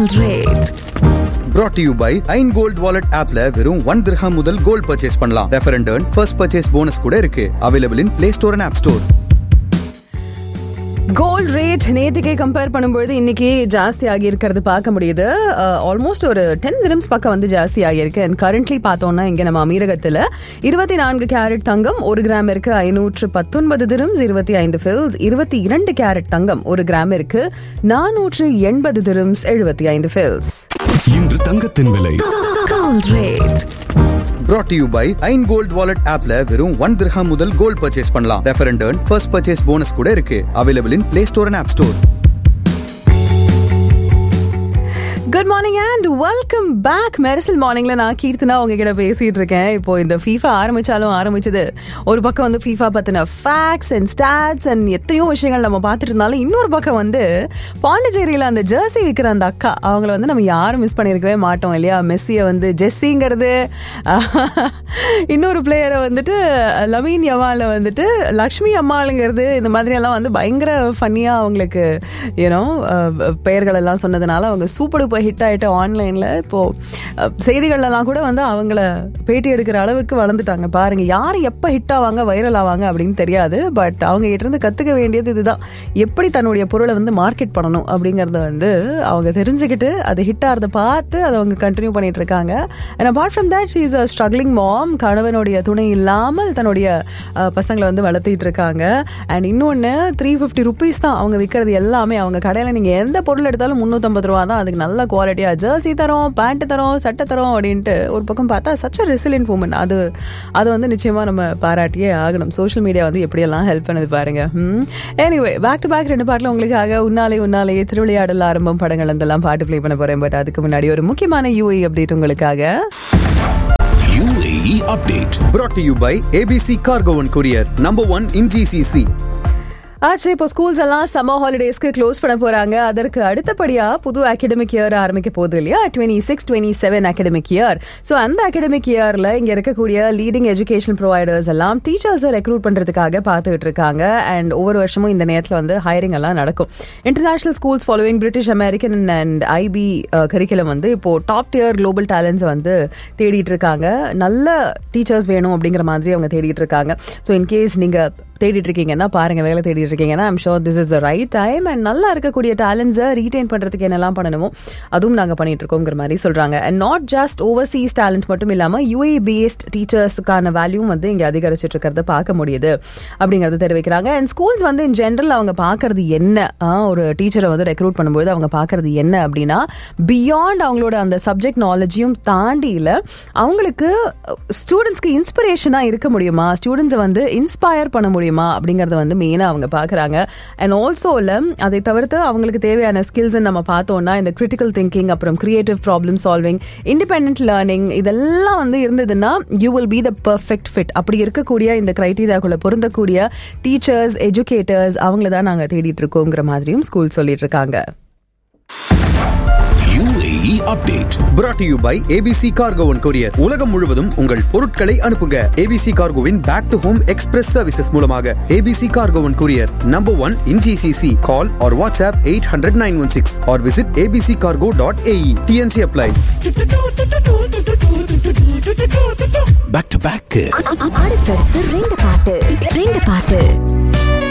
Gold rate. brought to you by Ain gold wallet ஆப்ல வெறும் one dirham முதல் gold purchase பண்ணலாம் refer and first purchase bonus கூட இருக்கு available in Play Store and App Store gold rate நேற்றுக்கே compare பண்ணும்பொழுது இன்னைக்கு ஜாஸ்தி ஆகியிருக்கிறது பார்க்க முடியுது ஆல்மோஸ்ட் ஒரு டென் திரம்ஸ் பக்கம் வந்து ஜாஸ்தி ஆகியிருக்கு அண்ட் கரண்ட்லி பார்த்தோம்னா இங்கே நம்ம அமீரகத்தில் இருபத்தி நான்கு கேரட் தங்கம் ஒரு கிராமிற்கு ஐநூற்று பத்தொன்பது திரம்ஸ் இருபத்தி ஐந்து ஃபில்ஸ் இருபத்தி இரண்டு கேரட் தங்கம் ஒரு கிராமிற்கு நானூற்று எண்பது திரம்ஸ் எழுபத்தி ஐந்து ஃபில்ஸ் இன்று தங்கத்தின் விலை Gold rate. brought to you by Ain gold wallet ஆப்ல வெறும் ஒன் திரஹாம் முதல் கோல்ட் பர்ச்சேஸ் பண்ணலாம் refer and first purchase bonus கூட இருக்கு available in Play Store and App Store good morning and welcome back Mersal மார்னிங்ல நான் கீர்த்தனா உங்ககிட்ட பேசிட்டு இருக்கேன் இப்போ இந்த ஃபீஃபா ஆரம்பிச்சாலும் ஆரம்பிச்சது ஒரு பக்கம் வந்து ஃபீஃபா பத்தின ஃபேக்ட்ஸ் அண்ட் ஸ்டாட்ஸ் அண்ட் எத்தனையோ விஷயங்கள் நம்ம பார்த்துட்டு இருந்தாலும் இன்னொரு பக்கம் வந்து பாண்டிச்சேரியில அந்த ஜெர்சி விற்கிற அந்த அக்கா அவங்கள வந்து நம்ம யாரும் மிஸ் பண்ணியிருக்கவே மாட்டோம் இல்லையா மெஸ்ஸியை வந்து ஜெஸ்ஸிங்கிறது இன்னொரு பிளேயரை வந்துட்டு லவீன் யவால வந்துட்டு லக்ஷ்மி அம்மாளுங்கிறது இந்த மாதிரி எல்லாம் வந்து பயங்கர ஃபன்னியா அவங்களுக்கு யூனோ பெயர்கள் எல்லாம் சொன்னதுனால அவங்க சூப்பர் டூப்பர் ஹிட் ஆயிட்டு ஆன்லைன்ல இப்போ அஹ், செய்திகள்லாம் கூட வந்து அவங்கள பேட்டி எடுக்கிற அளவுக்கு வளர்ந்துட்டாங்க பாருங்க யார் எப்ப ஹிட் ஆவாங்க வைரல் ஆவாங்க அப்படின்னு தெரியாது பட் அவங்க கிட்ட இருந்து கத்துக்க வேண்டியது இதுதான் எப்படி தன்னுடைய பொருளை வந்து மார்க்கெட் பண்ணணும் அப்படிங்கறத வந்து அவங்க தெரிஞ்சுக்கிட்டு அது ஹிட் ஆகிறத பார்த்து அதை அவங்க கண்டினியூ பண்ணிட்டு இருக்காங்க and apart from that she is a struggling mom கணவனுடைய துணை இல்லாமல் தன்னுடைய அஹ், பசங்களை வந்து வளர்த்திட்டு இருக்காங்க அண்ட் இன்னொன்று த்ரீ ஃபிஃப்டி ருபீஸ் தான் அவங்க விற்கிறது எல்லாமே அவங்க கடையில் நீங்கள் எந்த பொருள் எடுத்தாலும் முந்நூற்றம்பது ரூபா தான் அதுக்கு நல்ல குவாலிட்டியாக ஜெர்சி தரோம் பேண்ட் தரோம் சட்டை தரோம் அப்படின்ட்டு ஒரு பக்கம் பார்த்தா சச் ரெசிலியன்ட் உமன் அது அது வந்து நிச்சயமாக நம்ம பாராட்டியே ஆகணும் சோஷியல் மீடியா வந்து எப்படியெல்லாம் ஹெல்ப் பண்ணுது பாருங்க எனிவே பேக் டு பேக் ரெண்டு பாட்டில் உங்களுக்காக உன்னாலே உன்னாலேயே திருவிளையாடல் ஆரம்பம் படங்கள் அதெல்லாம் பாட்டு ப்ளே பண்ண போறேன் பட் அதுக்கு முன்னாடி ஒரு முக்கியமான யூஐ அப்டேட் உங்களுக்காக UAE update. brought to you by ABC Cargo and Courier number one in GCC ஆச்சு இப்போ ஸ்கூல்ஸ் எல்லாம் சம்மர் ஹாலிடேஸ்க்கு க்ளோஸ் பண்ண போறாங்க அதற்கு அடுத்தபடியா புது அகடமிக் இயர் ஆரம்பிக்க போகுது இல்லையா twenty six twenty seven academic year so அந்த அகடமிக் இயர்ல இங்க இருக்கக்கூடிய லீடிங் எஜுகேஷன் ப்ரொவைடர்ஸ் எல்லாம் டீச்சர்ஸை ரெக்ரூட் பண்றதுக்காக பார்த்துக்கிட்டு இருக்காங்க அண்ட் ஒவ்வொரு வருஷமும் இந்த நேரத்தில் வந்து ஹைரிங் எல்லாம் நடக்கும் international schools following British American and IB curriculum வந்து இப்போ டாப் டியர் குளோபல் டேலண்ட்ஸ் வந்து தேடிட்டு இருக்காங்க நல்ல டீச்சர்ஸ் வேணும் அப்படிங்கிற மாதிரி அவங்க தேடிட்டு இருக்காங்க ஸோ இன்கேஸ் நீங்க தேடிட்டு இருக்கீங்கன்னா பாருங்க வேலை தேடிட்டு இருக்கீங்கன்னா I'm sure this is the right time and நல்லா இருக்கக்கூடிய டேலண்ட்ஸை ரீடைன் பண்றதுக்கு என்னெல்லாம் பண்ணணுமோ அதுவும் நாங்க பண்ணிட்டு இருக்கோங்கிற மாதிரி சொல்றாங்க and not just overseas talent மட்டும் இல்லாம யூஏ பேஸ்ட் டீச்சர்ஸுக்கான வேல்யூவும் வந்து இங்க அதிகரிச்சிட்டு இருக்கிறத பார்க்க முடியுது அப்படிங்கறத தெரிவிக்கிறாங்க அண்ட் ஸ்கூல்ஸ் வந்து இன் ஜென்ரல் அவங்க பாக்குறது என்ன ஆ, ஒரு டீச்சரை வந்து ரெக்ரூட் பண்ணும்போது அவங்க பாக்குறது என்ன அப்படின்னா பியாண்ட் அவங்களோட அந்த சப்ஜெக்ட் நாலேஜையும் தாண்டியில அவங்களுக்கு ஸ்டூடெண்ட்ஸ்க்கு இன்ஸ்பிரேஷனா இருக்க முடியுமா ஸ்டூடெண்ட்ஸை வந்து இன்ஸ்பயர் பண்ண முடியுமா அப்படிங்கறத வந்து மெயினா அவங்க பாக்குறாங்க அண்ட் ஆல்சோ அதை தவிர்த்து அவங்களுக்கு தேவையான ஸ்கில்ஸ் நம்ம பார்த்தோம்னா இந்த கிரிட்டிக்கல் திங்கிங் அப்புறம் creative problem solving independent learning இதெல்லாம் வந்து இருந்ததுன்னா you will be the perfect fit அப்படி இருக்கக்கூடிய இந்த கிரைட்டீரியாக்குள்ள பொருந்தக்கூடிய டீச்சர்ஸ் எஜுகேட்டர்ஸ் அவங்கள தான் நாங்க தேடிட்டு இருக்கோங்கிற மாதிரியும் ஸ்கூல் சொல்லிட்டு இருக்காங்க UAE update. brought to you by ABC Cargo and Courier உலகம் முழுவதும் உங்கள் பொருட்களை அனுப்புங்க ABC Cargoவின் back to home express services மூலமாக ABC Cargo and Courier number one in GCC call or WhatsApp 800 916 or visit abccargo.ae TNC apply Back to back. அடுத்தடுத்து ரெண்டு பாட்டு ரெண்டு பாட்டு